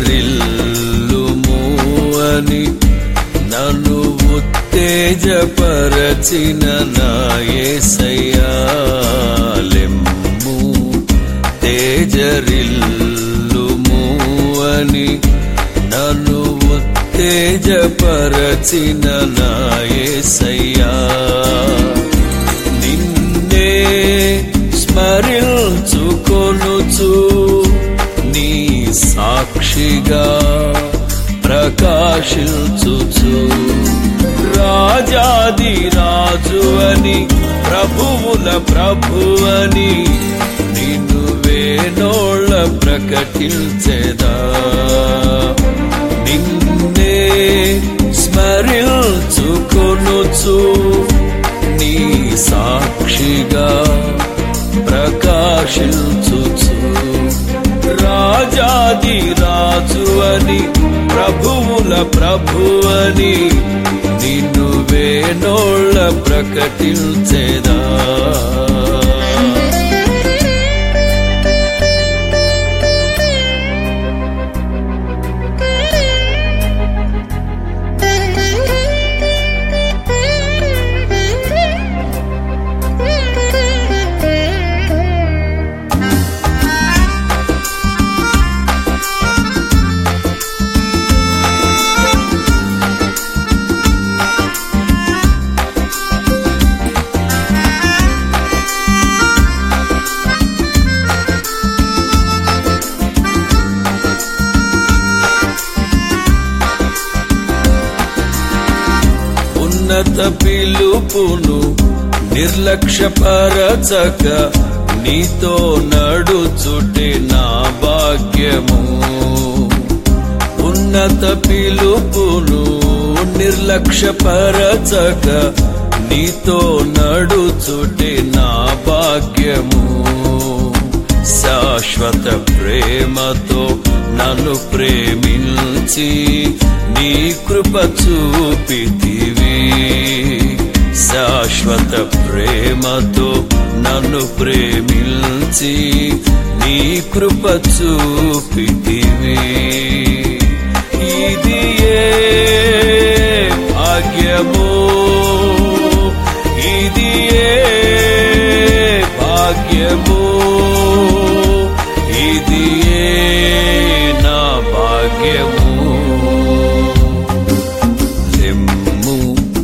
తేజరిల్లుము అని నన్ను ఉత్తేజపరచిన నాయసయ్యాలెమ్ము తేజరిల్లుము అని నన్ను ఉత్తేజపరచిన నాయసయ్యా నిన్నే స్మరించుకొనుచు నీ సాక్షిగా ప్రకాశించుచు రాజాది రాజు అని ప్రభువుల ప్రభువని నిన్ను వేనోళ్ళ ప్రకటించెదా నిన్నే స్మరించుకొనుచు నీ సాక్షిగా ప్రకాశించుచు రాజాది రాజు అని ప్రభువుల ప్రభువని నిన్ను వేనోళ్ళ ప్రకటించేదా ఉన్నత పిలుపును నిర్లక్ష్యపరచక నీతో నడుచుటే నా భాగ్యము ఉన్నత పిలుపును నిర్లక్ష్యపరచక నీతో నడుచుటే నా భాగ్యము శాశ్వత ప్రేమతో నన్ను ప్రేమించి నీ కృప చూపితివి శాశ్వత ప్రేమతో నన్ను ప్రేమించి నీ కృప చూపితివి ఇది ఏ భాగ్యమో ఇది ఏ భాగ్యమో ఇది ఏ నా భాగ్యము లెమ్ము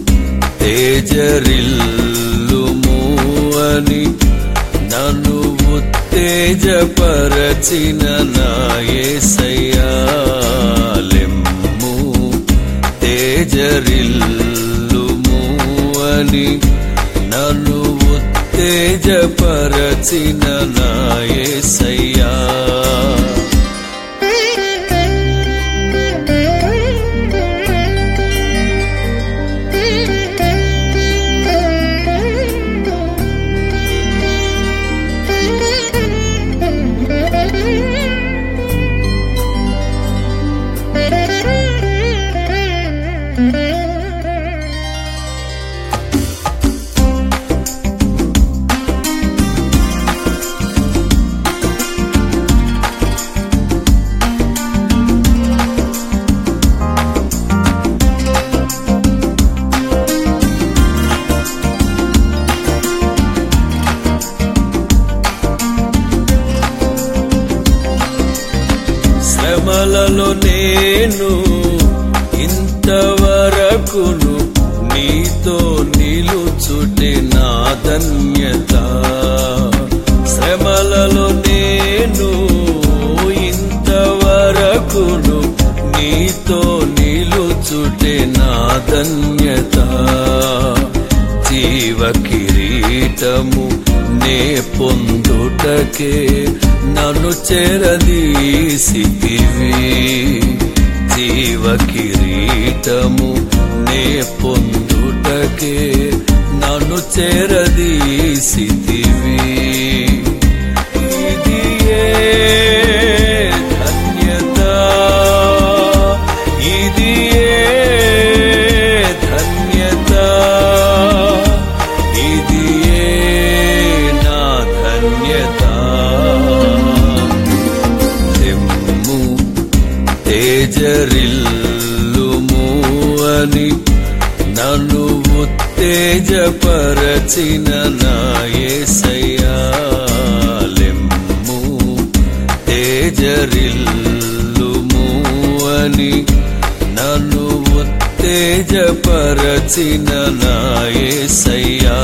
తేజరిల్లుము అని నన్ను ఉత్తేజపరచిన నాయసయ్యాలెమ్ము తేజరిల్లుము అని నన్ను ఉత్తేజపరచిన నాయసయ్యా శ్రమలలో నేను ఇంతవరకును నీతో నిలుచుటే నా ధన్యత శ్రమలలో నేను ఇంతవరకును నీతో నిలుచుటే నా ధన్యత జీవ కిరీటము నే పొందుటకే నన్ను చెరదీసితివి జీవ కిరీటము నే పొందుటకే నన్ను చెరదీసితివి ఇది ఏ ధన్యత ఇది ఏ ధన్యత ఇది ఏ నా ధన్యత తెమ్ము తే తేజరిల్లుము అని నన్ను ఉత్తేజపరచిన నాయసయ్యాలెమ్ము తేజరిల్లుము అని నన్ను ఉత్తేజపరచిన నాయసయ్యా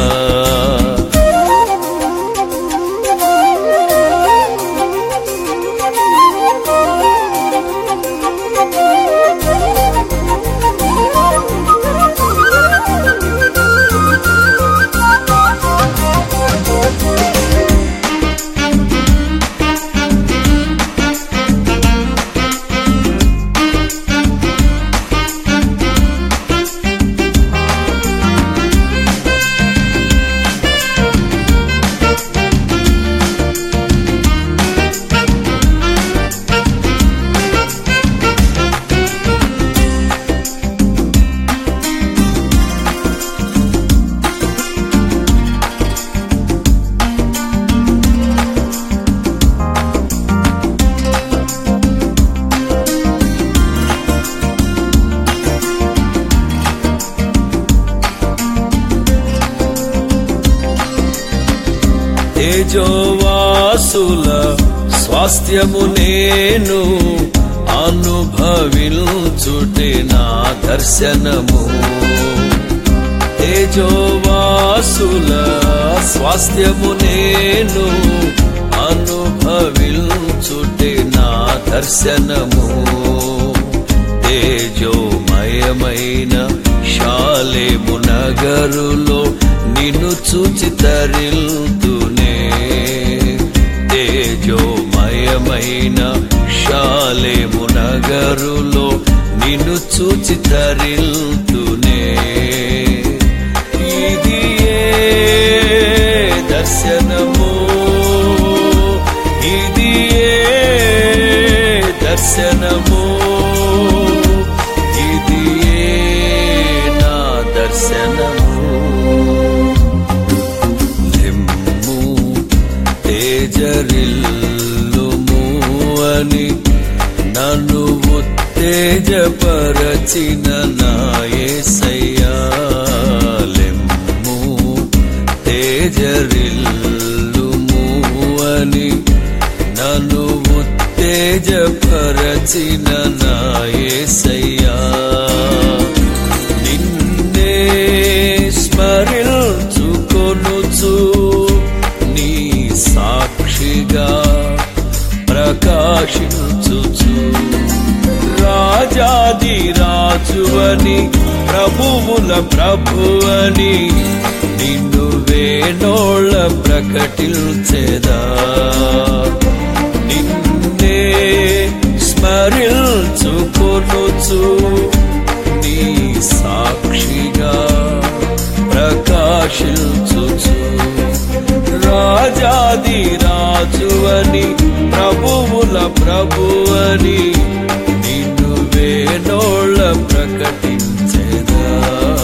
తేజోవాసుల స్వాస్థ్యము నేను అనుభవించుటే నా దర్శనము తేజోవాసుల స్వాస్థ్యము నేను అనుభవించుటే నా దర్శనము తేజోమయమైన శాలేము నగరులో నిన్ను చూచి తరిల్తునే తేజోమయమైన శాలేము నగరులో నిన్ను చూచి తరిల్తునే ఇది ఏ దర్శనము ఇది ఏ దర్శనము ఇది ఏ నా దర్శనము నిమ్ము తేజరిల్లుము అని నన్ను ఉత్తేజపరచిన నాయసయ్యాలెమ్ము తేజరిల్లుము అని నన్ను ఉత్తేజపరచిన నాయసయ్యా నిన్నే స్మరించుకొనుచు నీ సాక్షిగా ప్రకాశించుచు రాజాది రాజువని ప్రభువుల ప్రభువని నిన్ను వేణోళ్ళ ప్రకటించెదా నిన్నే స్మరించుకొనుచు నీ సాక్షిగా ప్రకాశించుచు రాజాది రాజువని ప్రభువుల ప్రభువని నిన్ను వేణోళ్ళ ప్రకటించెదా